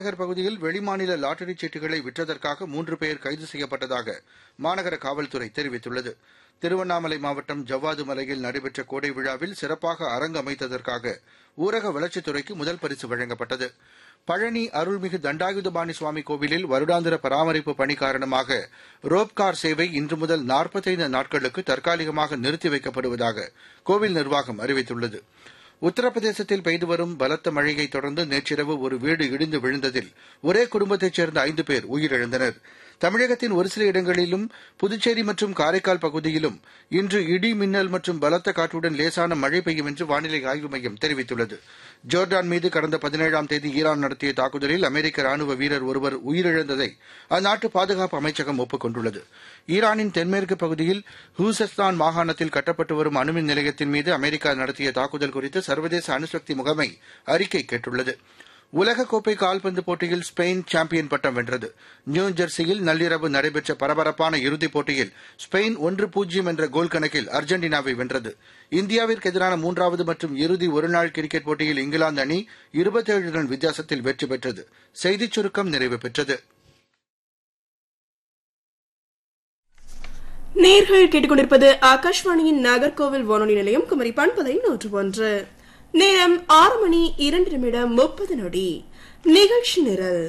நகர் பகுதியில் வெளிமாநில லாட்டரி சீட்டுகளை விற்றதற்காக மூன்று பேர் கைது செய்யப்பட்டதாக மாநகர காவல்துறை தெரிவித்துள்ளது திருவண்ணாமலை மாவட்டம் ஜவ்வாது மலையில் நடைபெற்ற கோடை விழாவில் சிறப்பாக அரங்கு அமைத்ததற்காக ஊரக வளர்ச்சித்துறைக்கு முதல் பரிசு வழங்கப்பட்டது பழனி அருள்மிகு தண்டாயுதபாணி சுவாமி கோவிலில் வருடாந்திர பராமரிப்பு பணி காரணமாக ரோப்கார் சேவை இன்று முதல் நாற்பத்தைந்து நாட்களுக்கு தற்காலிகமாக நிறுத்தி வைக்கப்படுவதாக கோவில் நிர்வாகம் அறிவித்துள்ளது உத்தரப்பிரதேசத்தில் பெய்து வரும் பலத்த மழையை தொடர்ந்து நேற்றிரவு ஒரு வீடு இடிந்து விழுந்ததில் ஒரே குடும்பத்தைச் சேர்ந்த ஐந்து பேர் உயிரிழந்தனர் தமிழகத்தின் ஒரு சில இடங்களிலும் புதுச்சேரி மற்றும் காரைக்கால் பகுதியிலும் இன்று இடி மின்னல் மற்றும் பலத்த காற்றுடன் லேசான மழை பெய்யும் என்று வானிலை ஆய்வு மையம் தெரிவித்துள்ளது ஜோர்டான் மீது கடந்த பதினேழாம் தேதி ஈரான் நடத்திய தாக்குதலில் அமெரிக்க ராணுவ வீரர் ஒருவர் உயிரிழந்ததை அந்நாட்டு பாதுகாப்பு அமைச்சகம் ஒப்புக் கொண்டுள்ளது ஈரானின் தென்மேற்கு பகுதியில் ஹூசஸ்தான் மாகாணத்தில் கட்டப்பட்டு வரும் அணுமின் நிலையத்தின் மீது அமெரிக்கா நடத்திய தாக்குதல் குறித்து சர்வதேச அணுசக்தி முகமை அறிக்கை கேட்டுள்ளது உலகக்கோப்பை கால்பந்து போட்டியில் ஸ்பெயின் சாம்பியன் பட்டம் வென்றது நியூ ஜெர்சியில் நள்ளிரவு நடைபெற்ற பரபரப்பான இறுதிப் போட்டியில் ஸ்பெயின் ஒன்று பூஜ்ஜியம் என்ற கோல் கணக்கில் அர்ஜென்டினாவை வென்றது இந்தியாவிற்கு எதிரான மூன்றாவது மற்றும் இறுதி ஒருநாள் கிரிக்கெட் போட்டியில் இங்கிலாந்து அணி இருபத்தேழு ரன் வித்தியாசத்தில் வெற்றி பெற்றது செய்திச் சுருக்கம் நிறைவு பெற்றது நேர்கள் கேட்டுக்கொண்டிருப்பது ஆகாஷ்வாணியின் நாகர்கோவில் வானொலி நிலையம் குமரி பண்பலை நூற்று ஒன்று நேரம் ஆறு மணி இரண்டு நிமிடம் முப்பது நொடி நிகழ்ச்சி நிரல்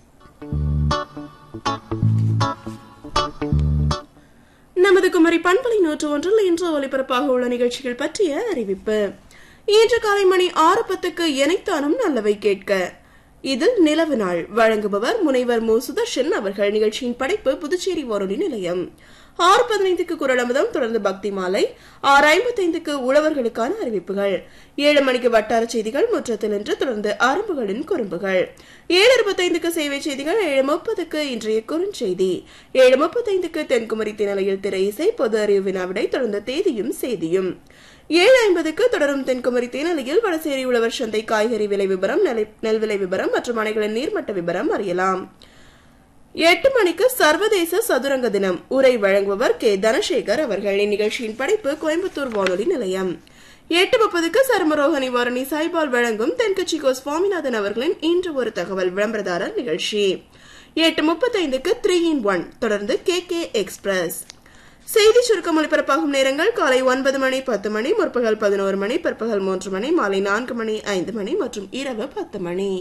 நமது குமரி பண்பலை நூற்று ஒன்றில் இன்று ஒலிபரப்பாக உள்ள நிகழ்ச்சிகள் பற்றிய அறிவிப்பு இன்று காலை மணி ஆறு பத்துக்கு எனைத்தானும் நல்லவை கேட்க இதில் நிலவு நாள் வழங்குபவர் முனைவர் மு சுதர்ஷன் அவர்கள் நிகழ்ச்சியின் படைப்பு புதுச்சேரி வானொலி நிலையம் ஆறு பதினைந்துக்கு குரல் அமுதம் தொடர்ந்து பக்தி மாலை ஆறு ஐம்பத்தைந்துக்கு உழவர்களுக்கான அறிவிப்புகள் ஏழு மணிக்கு வட்டார செய்திகள் முற்றத்தில் என்று தொடர்ந்து அரும்புகளின் குறும்புகள் ஏழு இருபத்தைந்துக்கு சேவை செய்திகள் ஏழு முப்பதுக்கு இன்றைய குறுஞ்செய்தி ஏழு முப்பத்தைந்துக்கு தென்குமரி திணலையில் திரை இசை பொது அறிவு வினாவிடை தொடர்ந்த தேதியும் செய்தியும் ஏழு ஐம்பதுக்கு தொடரும் தென்குமரி தேனலையில் வடசேரி உழவர் சந்தை காய்கறி விலை விவரம் நெல் விலை விவரம் மற்றும் அணைகளின் நீர்மட்ட விவரம் அறியலாம் எட்டு மணிக்கு சர்வதேச சதுரங்க தினம் உரை வழங்குபவர் கே தனசேகர் அவர்கள் இந்நிகழ்ச்சியின் படைப்பு கோயம்புத்தூர் வானொலி நிலையம் எட்டு முப்பதுக்கு சர்மரோக நிவாரணி சாய்பால் வழங்கும் தென்கட்சி கோ சுவாமிநாதன் அவர்களின் இன்று ஒரு தகவல் விளம்பரதாரர் நிகழ்ச்சி எட்டு முப்பத்தைந்துக்கு த்ரீ இன் ஒன் தொடர்ந்து கே கே எக்ஸ்பிரஸ் செய்தி சுருக்கம் ஒளிபரப்பாகும் நேரங்கள் காலை ஒன்பது மணி பத்து மணி முற்பகல் பதினோரு மணி பிற்பகல் மூன்று மணி மாலை நான்கு மணி ஐந்து மணி மற்றும் இரவு பத்து மணி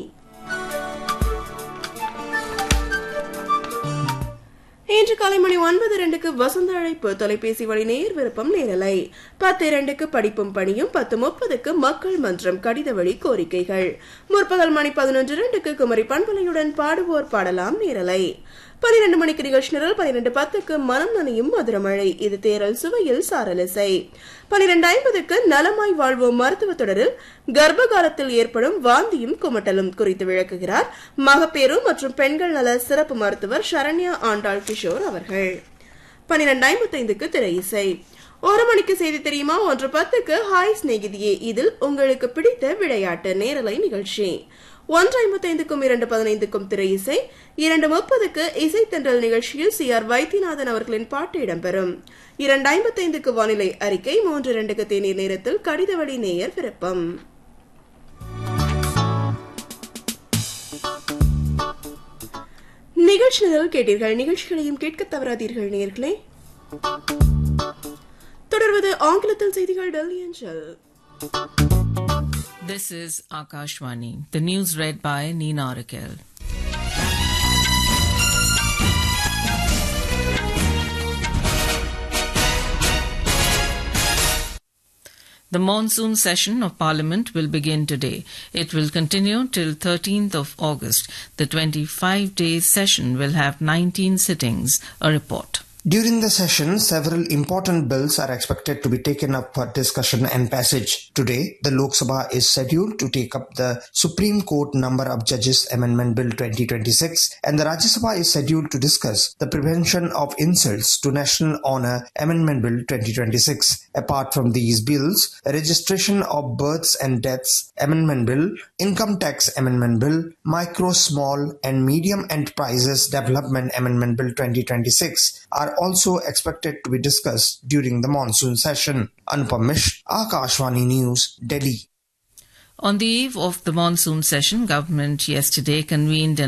இன்று காலை மணி ஒன்பது இரண்டுக்கு வசந்த அழைப்பு தொலைபேசி வழி நேர் விருப்பம் நேரலை பத்து இரண்டுக்கு படிப்பும் பணியும் பத்து முப்பதுக்கு மக்கள் மன்றம் கடித வழி கோரிக்கைகள் முற்பகல் மணி பதினொன்று இரண்டுக்கு குமரி பண்பலையுடன் பாடுவோர் பாடலாம் நேரலை பனிரெண்டு மணிக்கு நிகழ்ச்சி நிரல் பனிரெண்டு பத்துக்கு மனம் நனையும் மதுரமழை இது தேரல் சுவையில் சாரலிசை பனிரெண்டு ஐம்பதுக்கு நலமாய் வாழ்வோம் மருத்துவ தொடரில் கர்ப்ப காலத்தில் ஏற்படும் வாந்தியும் குமட்டலும் குறித்து விளக்குகிறார் மகப்பேறு மற்றும் பெண்கள் நல சிறப்பு மருத்துவர் சரண்யா ஆண்டாள் கிஷோர் அவர்கள் பனிரெண்டு ஐம்பத்தைந்துக்கு திரை இசை ஒரு மணிக்கு செய்தி தெரியுமா ஒன்று பத்துக்கு ஹாய் சிநேகிதியே இதில் உங்களுக்கு பிடித்த விளையாட்டு நேரலை நிகழ்ச்சி ஒன்று ஐம்பத்தைந்துக்கும் இரண்டு பதினைந்துக்கும் திரை இசை இரண்டு முப்பதுக்கு இசைத்தன்றல் நிகழ்ச்சியில் சி ஆர் வைத்தியநாதன் அவர்களின் பாட்டு இடம்பெறும் இரண்டு ஐம்பத்தைந்துக்கு வானிலை அறிக்கை மூன்று இரண்டுக்கு தேநீர் நேரத்தில் கடிதவழி நேயர் விருப்பம் நிகழ்ச்சி நிரல் கேட்டீர்கள் நிகழ்ச்சிகளையும் கேட்க தவறாதீர்கள் நேர்களே தொடர்வது ஆங்கிலத்தில் செய்திகள் டெல்லி அஞ்சல் This is Akashwani. The news read by Nina Rakel. The monsoon session of Parliament will begin today. It will continue till 13th of August. The 25-day session will have 19 sittings. A report. During the session, several important bills are expected to be taken up for discussion and passage. Today, the Lok Sabha is scheduled to take up the Supreme Court Number of Judges Amendment Bill 2026 and the Rajya Sabha is scheduled to discuss the Prevention of Insults to National Honor Amendment Bill 2026. Apart from these bills, Registration of Births and Deaths Amendment Bill, Income Tax Amendment Bill, Micro, Small and Medium Enterprises Development Amendment Bill 2026 are also expected to be discussed during the monsoon session. Anupam Mish, Akashvani News, Delhi. On the eve of the monsoon session, government yesterday convened an